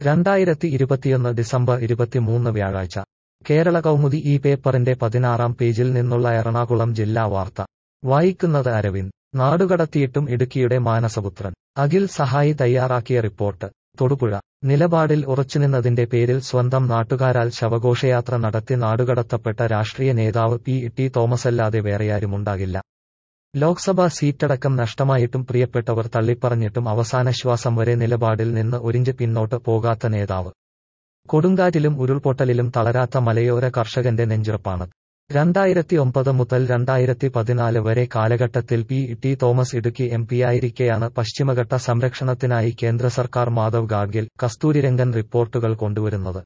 രണ്ടായിരത്തി ഇരുപത്തിയൊന്ന് ഡിസംബർ ഇരുപത്തിമൂന്ന് വ്യാഴാഴ്ച കേരള കൗമുദി ഈ പേപ്പറിന്റെ പതിനാറാം പേജിൽ നിന്നുള്ള എറണാകുളം ജില്ലാ വാർത്ത വായിക്കുന്നത് അരവിന്ദ് നാടുകടത്തിയിട്ടും ഇടുക്കിയുടെ മാനസപുത്രൻ അഖിൽ സഹായി തയ്യാറാക്കിയ റിപ്പോർട്ട് തൊടുപുഴ നിലപാടിൽ ഉറച്ചുനിന്നതിന്റെ പേരിൽ സ്വന്തം നാട്ടുകാരാൽ ശവഘോഷയാത്ര നടത്തി നാടുകടത്തപ്പെട്ട രാഷ്ട്രീയ നേതാവ് പി ടി തോമസല്ലാതെ വേറെയാരുമുണ്ടാകില്ല ലോക്സഭാ സീറ്റടക്കം നഷ്ടമായിട്ടും പ്രിയപ്പെട്ടവർ തള്ളിപ്പറഞ്ഞിട്ടും അവസാനശ്വാസം വരെ നിലപാടിൽ നിന്ന് ഒരിഞ്ച് പിന്നോട്ട് പോകാത്ത നേതാവ് കൊടുങ്കാറ്റിലും ഉരുൾപൊട്ടലിലും തളരാത്ത മലയോര കർഷകന്റെ നെഞ്ചുറപ്പാണ് രണ്ടായിരത്തി ഒമ്പത് മുതൽ രണ്ടായിരത്തി പതിനാല് വരെ കാലഘട്ടത്തിൽ പി ടി തോമസ് ഇടുക്കി എം പിയായിരിക്കെയാണ് പശ്ചിമഘട്ട സംരക്ഷണത്തിനായി കേന്ദ്ര സർക്കാർ മാധവ് ഗാഡ്ഗിൽ കസ്തൂരിരംഗൻ റിപ്പോർട്ടുകൾ കൊണ്ടുവരുന്നത്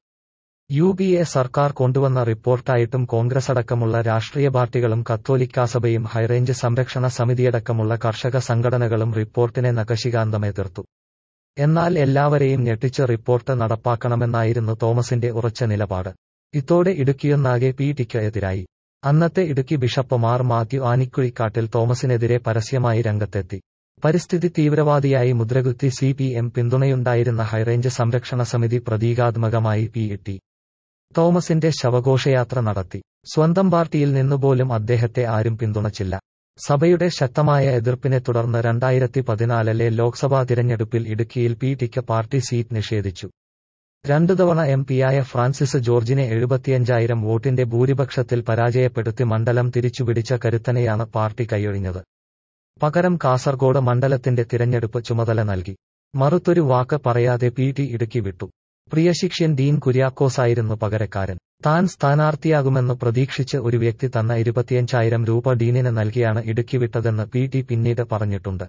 യു പി എ സർക്കാർ കൊണ്ടുവന്ന റിപ്പോർട്ടായിട്ടും കോൺഗ്രസ് അടക്കമുള്ള രാഷ്ട്രീയ പാർട്ടികളും കത്തോലിക്കാസഭയും ഹൈറേഞ്ച് സംരക്ഷണ സമിതിയടക്കമുള്ള കർഷക സംഘടനകളും റിപ്പോർട്ടിനെ നഖശികാന്തം എതിർത്തു എന്നാൽ എല്ലാവരെയും ഞെട്ടിച്ച് റിപ്പോർട്ട് നടപ്പാക്കണമെന്നായിരുന്നു തോമസിന്റെ ഉറച്ച നിലപാട് ഇതോടെ ഇടുക്കിയൊന്നാകെ പി ടിക്ക് എതിരായി അന്നത്തെ ഇടുക്കി ബിഷപ്പ് മാർ മാത്യു ആനിക്കുഴിക്കാട്ടിൽ തോമസിനെതിരെ പരസ്യമായി രംഗത്തെത്തി പരിസ്ഥിതി തീവ്രവാദിയായി മുദ്രകുത്തി സി പി എം പിന്തുണയുണ്ടായിരുന്ന ഹൈറേഞ്ച് സംരക്ഷണ സമിതി പ്രതീകാത്മകമായി പി ഇട്ടി തോമസിന്റെ ശവഘോഷയാത്ര നടത്തി സ്വന്തം പാർട്ടിയിൽ നിന്നുപോലും അദ്ദേഹത്തെ ആരും പിന്തുണച്ചില്ല സഭയുടെ ശക്തമായ എതിർപ്പിനെ തുടർന്ന് രണ്ടായിരത്തി പതിനാലിലെ ലോക്സഭാ തിരഞ്ഞെടുപ്പിൽ ഇടുക്കിയിൽ പി ടിക്ക് പാർട്ടി സീറ്റ് നിഷേധിച്ചു രണ്ടു തവണ എം പിയായ ഫ്രാൻസിസ് ജോർജിനെ എഴുപത്തിയഞ്ചായിരം വോട്ടിന്റെ ഭൂരിപക്ഷത്തിൽ പരാജയപ്പെടുത്തി മണ്ഡലം തിരിച്ചുപിടിച്ച കരുത്തനെയാണ് പാർട്ടി കൈയൊഴിഞ്ഞത് പകരം കാസർഗോഡ് മണ്ഡലത്തിന്റെ തിരഞ്ഞെടുപ്പ് ചുമതല നൽകി മറുത്തൊരു വാക്ക് പറയാതെ പി ടി ഇടുക്കി വിട്ടു പ്രിയശിക്ഷ്യൻ ഡീൻ കുര്യാക്കോസായിരുന്നു പകരക്കാരൻ താൻ സ്ഥാനാർത്ഥിയാകുമെന്ന് പ്രതീക്ഷിച്ച് ഒരു വ്യക്തി തന്ന ഇരുപത്തിയഞ്ചായിരം രൂപ ഡീനിന് നൽകിയാണ് ഇടുക്കി വിട്ടതെന്ന് പി ടി പിന്നീട് പറഞ്ഞിട്ടുണ്ട്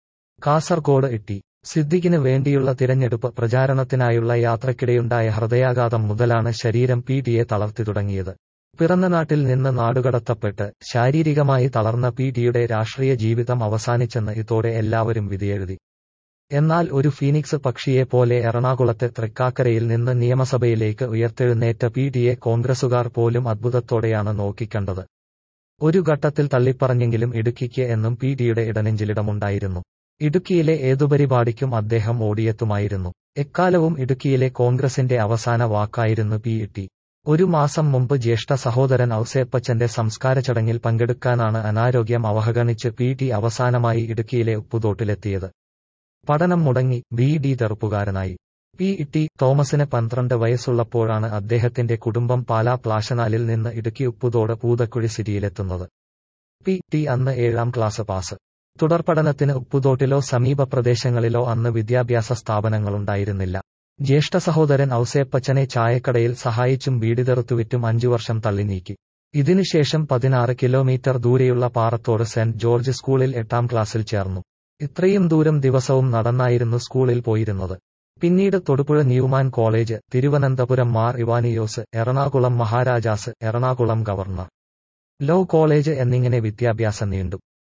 കാസർഗോഡ് ഇട്ടി സിദ്ദിഖിന് വേണ്ടിയുള്ള തിരഞ്ഞെടുപ്പ് പ്രചാരണത്തിനായുള്ള യാത്രക്കിടെയുണ്ടായ ഹൃദയാഘാതം മുതലാണ് ശരീരം പി ടിയെ തളർത്തി തുടങ്ങിയത് പിറന്ന നാട്ടിൽ നിന്ന് നാടുകടത്തപ്പെട്ട് ശാരീരികമായി തളർന്ന പി ടിയുടെ രാഷ്ട്രീയ ജീവിതം അവസാനിച്ചെന്ന് ഇതോടെ എല്ലാവരും വിധിയെഴുതി എന്നാൽ ഒരു ഫീനിക്സ് പക്ഷിയെ പോലെ എറണാകുളത്തെ തൃക്കാക്കരയിൽ നിന്ന് നിയമസഭയിലേക്ക് ഉയർത്തെഴുന്നേറ്റ പി ടിയെ കോൺഗ്രസുകാർ പോലും അത്ഭുതത്തോടെയാണ് നോക്കിക്കണ്ടത് ഒരു ഘട്ടത്തിൽ തള്ളിപ്പറഞ്ഞെങ്കിലും ഇടുക്കിക്ക് എന്നും പി ടിയുടെ ഇടനെഞ്ചിലിടമുണ്ടായിരുന്നു ഇടുക്കിയിലെ ഏതു പരിപാടിക്കും അദ്ദേഹം ഓടിയെത്തുമായിരുന്നു എക്കാലവും ഇടുക്കിയിലെ കോൺഗ്രസിന്റെ അവസാന വാക്കായിരുന്നു പി ടി ഒരു മാസം മുമ്പ് ജ്യേഷ്ഠ സഹോദരൻ ഔസേപ്പച്ചന്റെ സംസ്കാര ചടങ്ങിൽ പങ്കെടുക്കാനാണ് അനാരോഗ്യം അവഗണിച്ച് പി ടി അവസാനമായി ഇടുക്കിയിലെ ഉപ്പുതോട്ടിലെത്തിയത് പഠനം മുടങ്ങി ബി ഡി തെറുപ്പുകാരനായി പി ടി തോമസിന് പന്ത്രണ്ട് വയസ്സുള്ളപ്പോഴാണ് അദ്ദേഹത്തിന്റെ കുടുംബം പാലാ പ്ലാശനാലിൽ നിന്ന് ഇടുക്കി ഉപ്പുതോട് പൂതക്കുഴി സിറ്റിയിലെത്തുന്നത് പി ടി അന്ന് ഏഴാം ക്ലാസ് പാസ് തുടർപഠനത്തിന് ഉപ്പുതോട്ടിലോ സമീപ പ്രദേശങ്ങളിലോ അന്ന് വിദ്യാഭ്യാസ സ്ഥാപനങ്ങളുണ്ടായിരുന്നില്ല ജ്യേഷ്ഠ സഹോദരൻ ഔസേപ്പച്ചനെ ചായക്കടയിൽ സഹായിച്ചും വീടി തെറുത്തുവിറ്റും അഞ്ചു വർഷം തള്ളി നീക്കി ഇതിനുശേഷം പതിനാറ് കിലോമീറ്റർ ദൂരെയുള്ള പാറത്തോട് സെന്റ് ജോർജ് സ്കൂളിൽ എട്ടാം ക്ലാസ്സിൽ ചേർന്നു ഇത്രയും ദൂരം ദിവസവും നടന്നായിരുന്നു സ്കൂളിൽ പോയിരുന്നത് പിന്നീട് Thodupuzha Newman college Thiruvananthapuram Mar Ivanios Ernakulam Maharajas Ernakulam governor law college എന്നിങ്ങനെ വിദ്യാഭ്യാസം നീണ്ടു